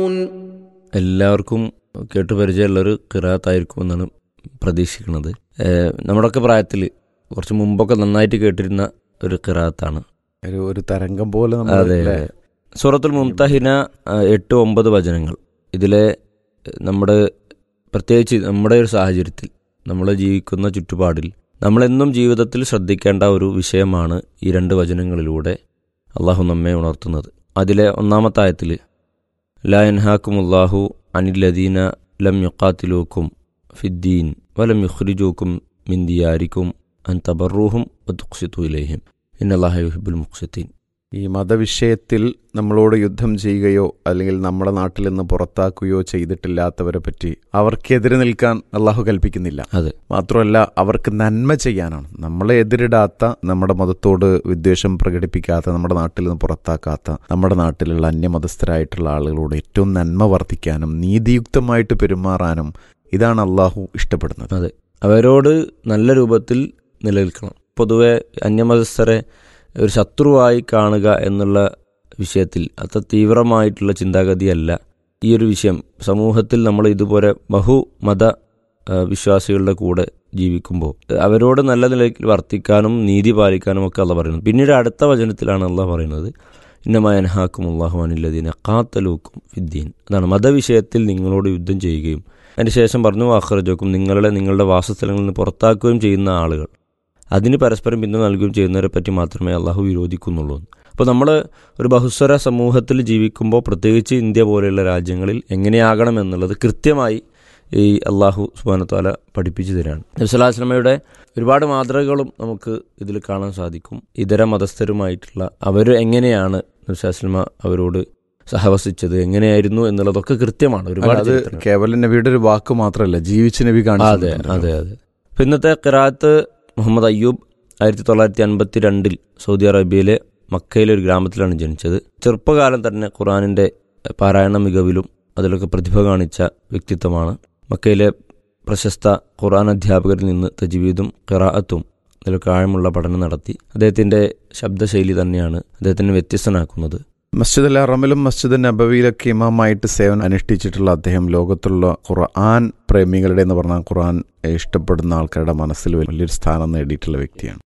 എല്ലാവർക്കും കേട്ട് പരിചയമുള്ളൊരു കിറാത്തായിരിക്കുമെന്നാണ് പ്രതീക്ഷിക്കുന്നത് ഏഹ് നമ്മുടെയൊക്കെ പ്രായത്തിൽ കുറച്ച് മുമ്പൊക്കെ നന്നായിട്ട് കേട്ടിരുന്ന ഒരു കിറാത്താണ് ഒരു ഒരു തരംഗം പോലെ നമ്മൾ അതെ അല്ലേ? സൂറത്തുൽ മുംതഹിന ആ, എട്ട് ഒമ്പത് വചനങ്ങൾ ഇതിലെ ഏഹ്, നമ്മുടെ പ്രത്യേകിച്ച് നമ്മുടെ ഒരു സാഹചര്യത്തിൽ നമ്മൾ ജീവിക്കുന്ന ചുറ്റുപാടിൽ നമ്മളെന്നും ജീവിതത്തിൽ ശ്രദ്ധിക്കേണ്ട ഒരു വിഷയമാണ് ഈ രണ്ട് വചനങ്ങളിലൂടെ അള്ളാഹു നമ്മെ ഉണർത്തുന്നത് അതിലെ ഒന്നാമത്തെ ആയത്തിൽ ലാ യൻഹാക്കുമുല്ലാഹു അനില്ലദീന ലം യുക്കാത്തിലൂക്കും ഫിദ്ദീൻ വലം യുഖ്രിജൂക്കും മിൻ ദിയാരിക്കും അൻ തബറൂഹും വതുഖ്സിത്തു ഇലൈഹിം ഇന്നല്ലാഹ യുഹിബുൽ മുഖ്സിത്തീൻ ഈ മതവിഷയത്തിൽ നമ്മളോട് യുദ്ധം ചെയ്യുകയോ അല്ലെങ്കിൽ നമ്മുടെ നാട്ടിൽ നിന്ന് പുറത്താക്കുകയോ ചെയ്തിട്ടില്ലാത്തവരെ പറ്റി അവർക്കെതിരെ നിൽക്കാൻ അള്ളാഹു കൽപ്പിക്കുന്നില്ല അതെ മാത്രമല്ല അവർക്ക് നന്മ ചെയ്യാനാണ് നമ്മളെ എതിരിടാത്ത നമ്മുടെ മതത്തോട് വിദ്വേഷം പ്രകടിപ്പിക്കാത്ത നമ്മുടെ നാട്ടിൽ നിന്ന് പുറത്താക്കാത്ത നമ്മുടെ നാട്ടിലുള്ള അന്യമതസ്ഥരായിട്ടുള്ള ആളുകളോട് ഏറ്റവും നന്മ വർദ്ധിക്കാനും നീതിയുക്തമായിട്ട് പെരുമാറാനും ഇതാണ് അള്ളാഹു ഇഷ്ടപ്പെടുന്നത് അതെ അവരോട് നല്ല രൂപത്തിൽ നിലനിൽക്കണം പൊതുവെ അന്യമതസ്ഥരെ ഒരു ശത്രുവായി കാണുക എന്നുള്ള വിഷയത്തിൽ അത്ര തീവ്രമായിട്ടുള്ള ചിന്താഗതിയല്ല ഈ ഒരു വിഷയം സമൂഹത്തിൽ നമ്മൾ ഇതുപോലെ ബഹുമത ആ, വിശ്വാസികളുടെ കൂടെ ജീവിക്കുമ്പോൾ അവരോട് നല്ല നിലയിൽ വർത്തിക്കാനും നീതി പാലിക്കാനും ഒക്കെ അല്ല പറയുന്നത് പിന്നീട് അടുത്ത വചനത്തിലാണ് അല്ല പറയുന്നത് ഇന്നമയൻഹാക്കും അള്ളാഹു അനില്ലദീന കാത്തലൂക്കും ഫിദ്ദീൻ അതാണ് മതവിഷയത്തിൽ നിങ്ങളോട് യുദ്ധം ചെയ്യുകയും അതിന് ശേഷം പറഞ്ഞു വാഹർജോക്കും നിങ്ങളെ നിങ്ങളുടെ വാസസ്ഥലങ്ങളിൽ നിന്ന് പുറത്താക്കുകയും ചെയ്യുന്ന ആളുകൾ അതിന് പരസ്പരം പിന്തുണ നൽകുകയും ചെയ്യുന്നവരെ പറ്റി മാത്രമേ അള്ളാഹു വിരോധിക്കുന്നുള്ളൂ അപ്പോൾ നമ്മൾ ഒരു ബഹുസ്വര സമൂഹത്തിൽ ജീവിക്കുമ്പോൾ പ്രത്യേകിച്ച് ഇന്ത്യ പോലെയുള്ള രാജ്യങ്ങളിൽ എങ്ങനെയാകണം എന്നുള്ളത് കൃത്യമായി ഈ അള്ളാഹു സുബാനത്താല പഠിപ്പിച്ചു തരാണ് നബ്സലാസ്ലമയുടെ ഒരുപാട് മാതൃകകളും നമുക്ക് ഇതിൽ കാണാൻ സാധിക്കും ഇതര മതസ്ഥരുമായിട്ടുള്ള അവർ എങ്ങനെയാണ് നബ്സലാസ്ലമ അവരോട് സഹവസിച്ചത് എങ്ങനെയായിരുന്നു എന്നുള്ളതൊക്കെ കൃത്യമാണ് ഒരുപാട് അത് ചരിത്രങ്ങൾ. കേവലം നബിയുടെ ഒരു വാക്ക് മാത്രമല്ല ജീവിച്ച നബി അതെ കാണിച്ചു അതെ അതെ അപ്പൊ ഇന്നത്തെ ഖിറാത്ത് മുഹമ്മദ് അയ്യൂബ് ആയിരത്തി തൊള്ളായിരത്തി അൻപത്തി രണ്ടിൽ സൗദി അറേബ്യയിലെ മക്കയിലെ ഒരു ഗ്രാമത്തിലാണ് ജനിച്ചത് ചെറുപ്പകാലം തന്നെ ഖുറാനിന്റെ പാരായണ മികവിലും അതിലൊക്കെ പ്രതിഭ കാണിച്ച വ്യക്തിത്വമാണ് മക്കയിലെ പ്രശസ്ത ഖുറാൻ അധ്യാപകരിൽ നിന്ന് തജ്വീദും ഖിറാഅത്തും അതിലൊക്കെ ആഴമുള്ള പഠനം നടത്തി അദ്ദേഹത്തിന്റെ ശബ്ദശൈലി തന്നെയാണ് അദ്ദേഹത്തിനെ വ്യത്യസ്തനാക്കുന്നത് മസ്ജിദ് അൽ അറമിലും മസ്ജിദ് നബവിയിലൊക്കെ ഇമാമായിട്ട് സേവനം അനുഷ്ഠിച്ചിട്ടുള്ള അദ്ദേഹം ലോകത്തുള്ള ഖുർആൻ പ്രേമികളുടെ എന്ന് പറഞ്ഞാൽ ഖുർആൻ ഇഷ്ടപ്പെടുന്ന ആൾക്കാരുടെ മനസ്സിൽ വലിയൊരു സ്ഥാനം നേടിയിട്ടുള്ള വ്യക്തിയാണ്